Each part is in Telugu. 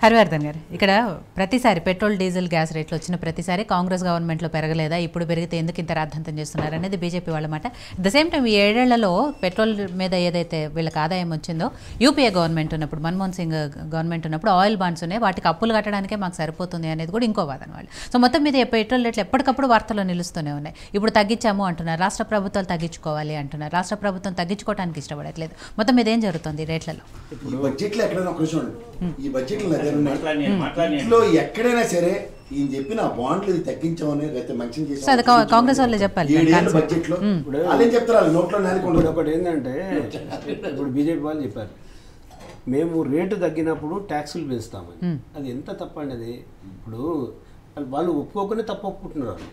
హరివర్ధన్ గారు ఇక్కడ ప్రతిసారి పెట్రోల్ డీజిల్ గ్యాస్ రేట్లు వచ్చిన ప్రతిసారి కాంగ్రెస్ గవర్నమెంట్లో పెరగలేదా ఇప్పుడు పెరిగితే ఎందుకు ఇంత రాద్ధాంతం చేస్తున్నారు అనేది బీజేపీ వాళ్ళ మాట ద సేమ్ టైం ఈ ఏడేళ్లలో పెట్రోల్ మీద ఏదైతే వీళ్ళకి ఆదాయం వచ్చిందో యూపీఏ గవర్నమెంట్ ఉన్నప్పుడు మన్మోహన్ సింగ్ గవర్నమెంట్ ఉన్నప్పుడు ఆయిల్ బాండ్స్ ఉన్నాయి వాటికి అప్పులు కట్టడానికే మాకు సరిపోతుంది అనేది కూడా ఇంకో వాదన వాళ్ళు సో మొత్తం మీద ఈ పెట్రోల్ రేట్లు ఎప్పటికప్పుడు వార్తల్లో నిలుస్తూనే ఉన్నాయి ఇప్పుడు తగ్గించాము అంటున్నారు రాష్ట్ర ప్రభుత్వాలు తగ్గించుకోవాలి అంటున్నారు రాష్ట్ర ప్రభుత్వం తగ్గించుకోవడానికి ఇష్టపడట్లేదు మొత్తం మీద ఏం జరుగుతుంది ఈ రేట్లలో ఈ బడ్జెట్లో ఎక్కడైనా ఒక విషయం ఈ బడ్జెట్లో అదే ఉన్నాయి మాట్లాడినాను, మాట్లాడినాను. ఇంట్లో ఎక్కడైనా సరే ఈయన చెప్పిన బాండ్లు ఇది తగ్గించామని లేకపోతే మంచిని చేసామని సో అది కా- కాంగ్రెస్ వాళ్ళే చెప్పాలి ఏడేళ్ళ కాన్సెప్ట్. బడ్జెట్ లో వాళ్ళు ఏం చెప్తారు వాళ్ళు నోట్లో ఇప్పుడు నేలకొండదు ఒకటి ఏంటంటే ఇప్పుడు బీజేపీ వాళ్ళు చెప్పారు మేము రేటు తగ్గినప్పుడు ట్యాక్సులు పెంచుతామని అది ఎంత తప్పండి అది ఇప్పుడు వాళ్ళు ఒప్పుకోకుండా తప్పు ఒప్పుకుంటున్నారు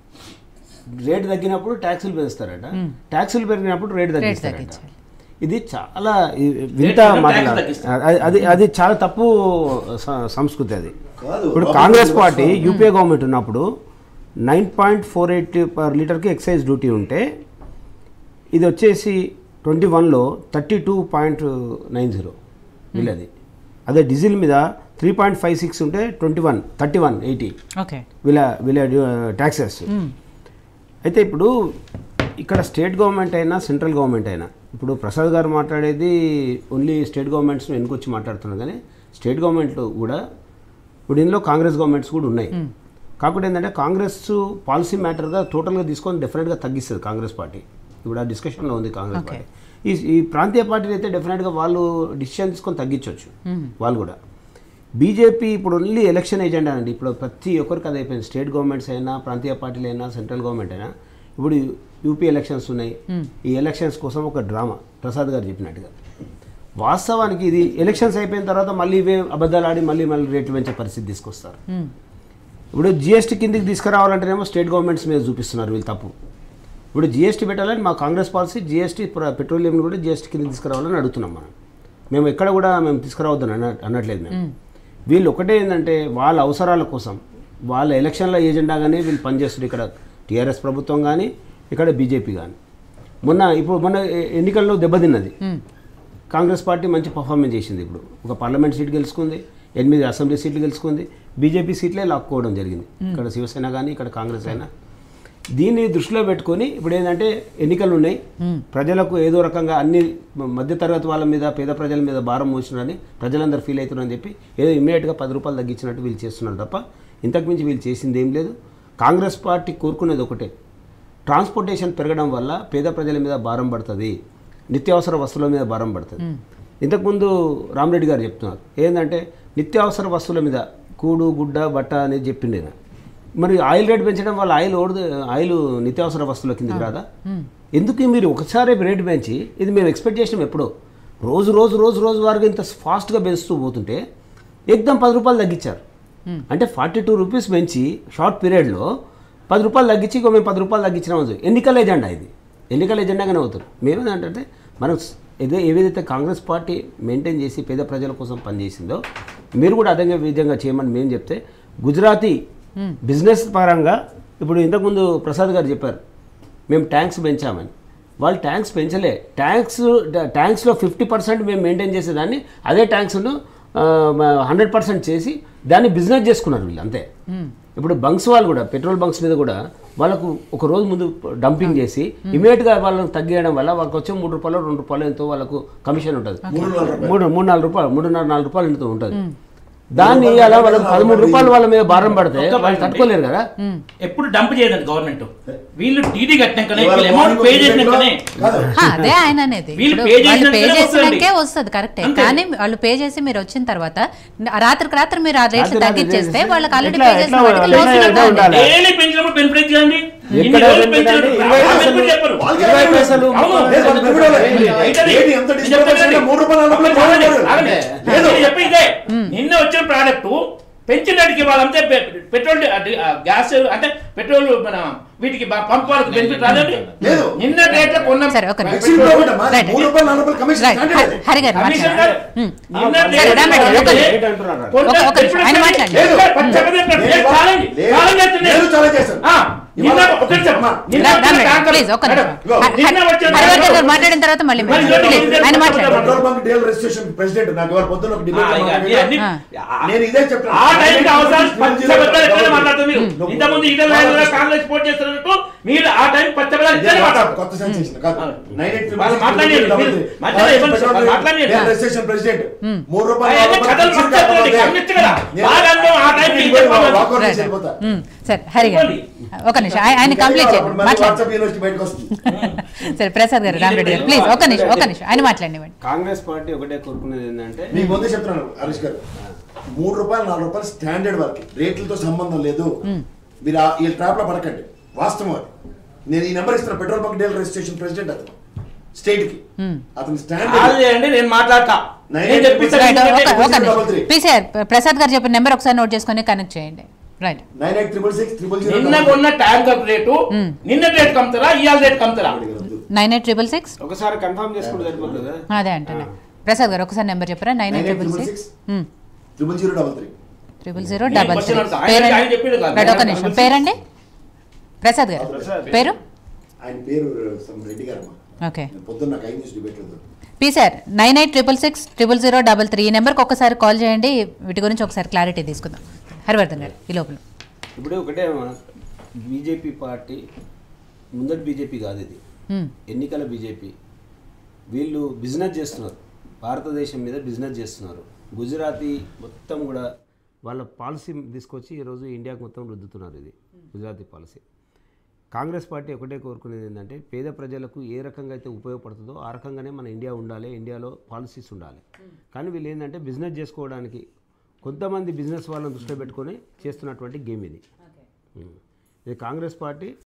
రేటు తగ్గినప్పుడు ట్యాక్సులు పెంచుతారట ట్యాక్సులు పెరిగినప్పుడు రేటు తగ్గిస్తారట తగ్గించాలి. ఇది చాలా ఈ- వింత రేటు తగ్గిన మాటలు ట్యాక్స్ తగ్గిస్తారు. అది- అది అది చాలా తప్పు స- సంస్కృతి అది కాదు ఇప్పుడు బాబు కాంగ్రెస్ గారు పార్టీ వస్తారు. యూపీఏ గవర్నమెంట్ ఉన్నప్పుడు nine point four eight per లీటర్కి ఎక్సైజ్ డ్యూటీ ఉంటే ఇది వచ్చేసి ట్వంటీ వన్లో thirty two point nine zero వీళ్ళది అదే డీజిల్ మీద త్రీ పాయింట్ ఫైవ్ సిక్స్ ఉంటే twenty one thirty one eighty okay వీళ్ళ వీళ్ళ ట్యాక్సెస్ అయితే ఇప్పుడు ఇక్కడ స్టేట్ గవర్నమెంట్ అయినా సెంట్రల్ గవర్నమెంట్ అయినా ఇప్పుడు ప్రసాద్ గారు మాట్లాడేది ఓన్లీ స్టేట్ గవర్నమెంట్స్ వెనుకొచ్చి మాట్లాడుతున్నారు కానీ స్టేట్ గవర్నమెంట్లు కూడా ఇప్పుడు ఇందులో కాంగ్రెస్ గవర్నమెంట్స్ కూడా ఉన్నాయి కాకపోతే ఏంటంటే కాంగ్రెస్ పాలసీ మ్యాటర్గా టోటల్గా తీసుకొని డెఫినెట్గా తగ్గిస్తుంది కాంగ్రెస్ పార్టీ ఇప్పుడు ఆ డిస్కషన్లో ఉంది కాంగ్రెస్ Okay. పార్టీ ఈ ఈ ప్రాంతీయ పార్టీలు అయితే డెఫినెట్గా వాళ్ళు డిసిషన్ తీసుకొని తగ్గించవచ్చు వాళ్ళు కూడా బీజేపీ ఇప్పుడు ఓన్లీ ఎలక్షన్ ఏజెండా అండి ఇప్పుడు ప్రతి ఒక్కరికి అది అయిపోయింది స్టేట్ గవర్నమెంట్స్ అయినా ప్రాంతీయ పార్టీలు అయినా సెంట్రల్ గవర్నమెంట్ అయినా ఇప్పుడు యూపీ ఎలక్షన్స్ ఉన్నాయి ఈ ఎలక్షన్స్ కోసం ఒక డ్రామా ప్రసాద్ గారు చెప్పినట్టుగా వాస్తవానికి ఇది ఎలక్షన్స్ అయిపోయిన తర్వాత మళ్ళీ ఇవే అబద్ధాలు ఆడి మళ్ళీ మళ్ళీ రేట్లు పెంచే పరిస్థితి తీసుకొస్తారు ఇప్పుడు జిఎస్టీ కిందికి తీసుకురావాలంటేనేమో స్టేట్ గవర్నమెంట్స్ మీద చూపిస్తున్నారు వీళ్ళు తప్పు ఇప్పుడు జిఎస్టీ పెట్టాలని మా కాంగ్రెస్ పాలసీ జిఎస్టీ పెట్రోలియం కూడా జిఎస్టీ కింద తీసుకురావాలని అడుగుతున్నాం మనం మేము ఎక్కడ కూడా మేము తీసుకురావద్దని అన్న అనట్లేదు మేము వీళ్ళు ఒకటే ఏంటంటే వాళ్ళ అవసరాల కోసం వాళ్ళ ఎలక్షన్ల ఏజెండాగానే వీళ్ళు పనిచేస్తారు ఇక్కడ టీఆర్ఎస్ ప్రభుత్వం కానీ ఇక్కడ బీజేపీ కానీ మొన్న ఇప్పుడు మొన్న ఎ- ఎన్నికల్లో దెబ్బతిన్నది కాంగ్రెస్ పార్టీ మంచి పర్ఫార్మెన్స్ చేసింది ఇప్పుడు ఒక పార్లమెంట్ సీట్ గెలుచుకుంది ఎనిమిది అసెంబ్లీ సీట్లు గెలుచుకుంది బీజేపీ సీట్లే లాక్కోవడం జరిగింది ఇక్కడ శివసేన కానీ ఇక్కడ కాంగ్రెస్ అయినా దీన్ని దృష్టిలో పెట్టుకొని ఇప్పుడు ఏంటంటే ఎన్నికలు ఉన్నాయి ప్రజలకు ఏదో రకంగా అన్ని మ- మధ్యతరగతి వాళ్ళ మీద పేద ప్రజల మీద భారం మోసినారని ప్రజలందరూ ఫీల్ అవుతున్నారని చెప్పి ఏదో ఇమ్మీడియట్గా పది రూపాయలు తగ్గించినట్టు వీళ్ళు చేస్తున్నారు తప్ప ఇంతకు మించి వీళ్ళు చేసింది ఏం లేదు కాంగ్రెస్ పార్టీ కోరుకునేది ఒకటే ట్రాన్స్పోర్టేషన్ పెరగడం వల్ల పేద ప్రజల మీద భారం పడుతుంది నిత్యావసర వస్తువుల మీద భారం పడుతుంది ఇంతకుముందు రామరెడ్డి గారు చెప్తున్నారు ఏంటంటే నిత్యావసర వస్తువుల మీద కూడు గుడ్డ బట్ట అనేది చెప్పిండే ఆయన. మరి ఆయిల్ రేట్ పెంచడం వల్ల ఆయిల్ ఓడదు ఆయిల్ నిత్యావసర వస్తువుల కిందకి రాదా ఎందుకు మీరు ఒకసారి రేటు పెంచి ఇది మేము ఎక్స్పెక్ట్ చేసినాం ఎప్పుడో రోజు రోజు రోజు రోజు వారికి ఇంత ఫాస్ట్గా పెంచుతూ పోతుంటే ఎగ్దం పది రూపాయలు తగ్గించారు అంటే ఫార్టీ టూ రూపీస్ పెంచి షార్ట్ పీరియడ్లో పది రూపాయలు తగ్గించి ఇంకో మేము పది రూపాయలు తగ్గించినాం ఎన్నికల ఎజెండా ఇది ఎన్నికల ఎజెండాగానే అవుతారు మేమేంటంటే మనం స్- ఏదే ఏదైతే కాంగ్రెస్ పార్టీ మెయింటైన్ చేసి పేద ప్రజల కోసం పనిచేసిందో మీరు కూడా అదే విధంగా చేయమని మేము చెప్తే గుజరాతీ బిజినెస్ పరంగా ఇప్పుడు ఇంతకుముందు ప్రసాద్ గారు చెప్పారు మేము ట్యాంక్స్ పెంచామని వాళ్ళు ట్యాంక్స్ పెంచలే ట్యాంక్స్ ట్యాంక్స్లో ఫిఫ్టీ పర్సెంట్ మేము మెయింటైన్ చేసేదాన్ని అదే ట్యాంక్స్ను హండ్రెడ్ పర్సెంట్ చేసి దాన్ని బిజినెస్ చేసుకున్నారు వీళ్ళు అంతే ఇప్పుడు బంక్స్ వాళ్ళు కూడా పెట్రోల్ బంక్స్ మీద కూడా వాళ్ళకు ఒక రోజు ముందు డంపింగ్ చేసి ఇమీడియట్గా వాళ్ళని తగ్గియడం వల్ల వాళ్ళకి వచ్చే మూడు రూపాయలు రెండు రూపాయలు ఎంతో వాళ్ళకు కమిషన్ ఉంటుంది మూడు మూడు నాలుగు రూపాయలు మూడున్నర నాలుగు రూపాయలు ఎంతో ఉంటుంది దాన్ని అలా వాళ్ళకి పదమూడు రూపాయలు వాళ్ళ మీద భారం పడితే వాళ్ళు తట్టుకోలేరు కదా ఎప్పుడు డంప్ చేయదండి గవర్నమెంట్ వీళ్ళు టీడీ కట్టినాకనే ఇవాళ వీళ్ళు అమౌంట్ మార్నింగ్ పే ఒక చేసినాకనే కాదు. హా, అదే ఆయన అనేది వీళ్ళు ఇప్పుడు pay వాళ్ళు పే చేసినాకనే చేసినాకే వస్తుంది. వస్తుంది కరెక్టే అంతే. కానీ వాళ్ళు పే చేసి మీరు వచ్చిన తర్వాత రాత్రికి రాత్రి మీరు ఆ రేట్లు రాత్రి రాత్రి తగ్గించేస్తే చేస్తే వాళ్ళకి ఆల్రెడీ ఎట్లా- పే చేసిన ఎట్లా వాటికి వాళ్ళు loss ఎట్లా ఉంటుంది. ఉండాలి? డైలీ పెంచినప్పుడు బెనిఫిట్ చేయండి ఇన్ని ఎక్కడ రోజులు బెనిఫిట్ పెంచినప్పుడు అండి? ఇరవై ఆ పైసలు. బెనిఫిట్ చెప్పరు. వాళ్ళకి ఇరవై ఏమైనా పైసలు, అవును. లేదు, వాళ్ళు పెరుగుదల లేదు. అయితే ఏంటి ఎంత నేను డిస్కౌంట్ చెప్తాను చేసినా మూడు రూపాయలు నాలుగు రూపాయలు ఆగండి, కొనుగోలు. ఆగండి. లేదు. నేను చెప్పి ఇదే నిన్న వచ్చిన ప్రోడక్ట్ పెంచినట్టుకి వాళ్ళంతే పె- పెట్రోల్ అది, ఆ, గ్యాస్ అంటే పెట్రోల్ మన వీటికి బ- పంప్ వాళ్ళకి బెనిఫిట్ రాదండి లేదు. నిన్న రేట్ కొన్నాం సరే, ఒక నిమిషం. ఎక్సిల్ ప్రాఫిట్ అమ్మా. Right. మూడు రూపాయలు నాలుగు రూపాయలు కమిషన్ రైట్ స్టాండర్డ్ అది. హరి గారు కమిషన్ మాట్లాడారు గారు, ఉమ్. నిన్న సరే, రేట్ రామరెడ్డి, ఒక రేట్ రేట్ అంటున్నారు. కొంత ఒక- ఒక నిమిషం, ఆయన పెట్టుబడి మాట్లాడండి. లేదు, పచ్చగా పెట్టండి. లేదు, ఛాలెంజ్, లేదు. ఛాలెంజ్ చేస్తున్నాను. లేదు, ఛాలెంజ్ చేస్తాను. ఆ, నిన్న ఒక నిమిషం, నిన్న రా- వచ్చిన రామ్ రెడ్డి, కాంగ్రెస్- ప్లీజ్ ఒక్క మేడం, నిమిషం నిన్న వచ్చిన హరివర్ధన్ గారు మాట్లాడిన తర్వాత మళ్ళీ మరి మాట్లాడండి. ఇంకోటి ప్లీజ్, ఆయన ఇంకోటి మాట్లాడండి petrol bunk deal registration president నాకు ఎవరు పొద్దున్న ఒక ఆ, డిబేట్ ఇక అన్ని- అన్ని- ఆ. నేను ఇదే చెప్తాను ఆ టైంకి అవసరం పచ్చబద్దాలు ఎక్కడ మాట్లాడుతారు మీరు ఇంతకుముందు ఈటల రాజేంద్ర కాంగ్రెస్ పోటీ చేస్తున్నట్టు మీరు ఆ టైం పచ్చబద్దాలు ఎక్కడ మాట్లాడతారు కొత్త సెన్సేషన్ కాదు ఆ. నైన్ ఎయిట్ వాళ్ళు మాట్లాడియండి, మీరు మధ్యలో ఇవ్వండి సార్, వాళ్ళు మాట్లాడియండి. రిజిస్ట్రేషన్ ప్రెసిడెంట్ మూడు రూపాయలు అవన్నీ నాలుగు కథలు రూపాయలు మర్చిపోతుంది, ఇచ్చిన కమ్యూనిస్ట్ కదా. నేను- బాగా అనుభవం ఆ టైంకి నేను ఇంకా పోయి పోవాలి. walkout చేసి రైట్. వెళ్ళిపోతా. మ్మ్. సరే హరి గారు ఒక నిమిషం ఆయ- ఆయన కంప్లీట్ అప్పుడు చేయండి మళ్ళీ మాట్లాడండి వాట్సాప్ యూనివర్సిటీ బయటకు వస్తుంది సరే ప్రసాద్ గారు రామ్ రెడ్డి గారు ప్లీజ్ ఒక నిమిషం ఒక నిమిషం ఆయన మాట్లాడినివ్వండి కాంగ్రెస్ పార్టీ ఒకటే కోరుకునేది ఏంటంటే మీకు ముందే చెప్తున్నాను హరీష్ గారు మూడు రూపాయలు నాలుగు రూపాయలు స్టాండర్డ్ వరకు రేట్లతో సంబంధం లేదు మీరు ఆ- ఈ ట్రాప్ లో పడకండి వాస్తవం అది నేను ఈ నెంబర్ ఇస్తున్నా petrol bunk dealer registration president అతను స్టేట్ కి అతని కాల్ స్టాండర్డ్ చేయండి నేను మాట్లాడతా నైన్ నేను ఎయిట్ చెప్పిస్తాను రైట్ ఎందుకంటే ఒక ఒక డబల్ త్రీ. నిమిషం పీసీఆర్ ప్రసాద్ గారు చెప్పిన నెంబర్ ఒకసారి నోట్ చేసుకొని కనెక్ట్ చేయండి right nine eight triple six triple నిన్న కొన్న ట్యాంకర్ రేటు నిన్న రేట్ కమ్ముతారా ఇవాళ రేట్ కమ్ముతారా నైన్ ఎయిట్ ట్రిపుల్ సిక్స్ ఒకసారి కన్ఫర్మ్ చేసుకుంటే సరిపోతుంది కదా అదే అంటున్నా ప్రసాద్ గారు ఒకసారి నెంబర్ చెప్పరా nine eight triple six triple zero double three triple zero నేను డబల్ question త్రీ అడుగుతా. ఆయన- ఆయన చెప్పిండు కాదు. రైట్ ఒక ఆయన నిమిషం double పేరండి ప్రసాద్ గారు ప్రసాద్. పేరు ఆయన పేరు some రెడ్డి గారు ఓకే పొద్దున్న నాకు ఐ న్యూస్ డిబేట్ లేదు PCR nine eight triple six triple zero double three ఈ నెంబర్కి ఒకసారి కాల్ చేయండి వీటి గురించి ఒకసారి క్లారిటీ తీసుకుందాం హరివర్ధన్ గారు ఈ లోపల ఇప్పుడు ఒకటే బీజేపీ పార్టీ ముందటి బీజేపీ కాదు ఇది మ్మ్. ఎన్నికల బీజేపీ వీళ్ళు బిజినెస్ చేస్తున్నారు భారతదేశం మీద బిజినెస్ చేస్తున్నారు గుజరాతీ మొత్తం కూడా వాళ్ళ పాలసీ తీసుకొచ్చి ఈరోజు ఇండియాకు మొత్తం రుద్దుతున్నారు ఇది గుజరాతీ పాలసీ కాంగ్రెస్ పార్టీ ఒకటే కోరుకునేది ఏంటంటే పేద ప్రజలకు ఏ రకంగా అయితే ఉపయోగపడుతుందో ఆ రకంగానే మన ఇండియా ఉండాలి ఇండియాలో పాలసీస్ ఉండాలి కానీ వీళ్ళు ఏంటంటే బిజినెస్ చేసుకోవడానికి కొంతమంది బిజినెస్ వాళ్ళని దృష్టిలో పెట్టుకొని చేస్తున్నటువంటి గేమ్ ఇది ఉం. ఇది కాంగ్రెస్ పార్టీ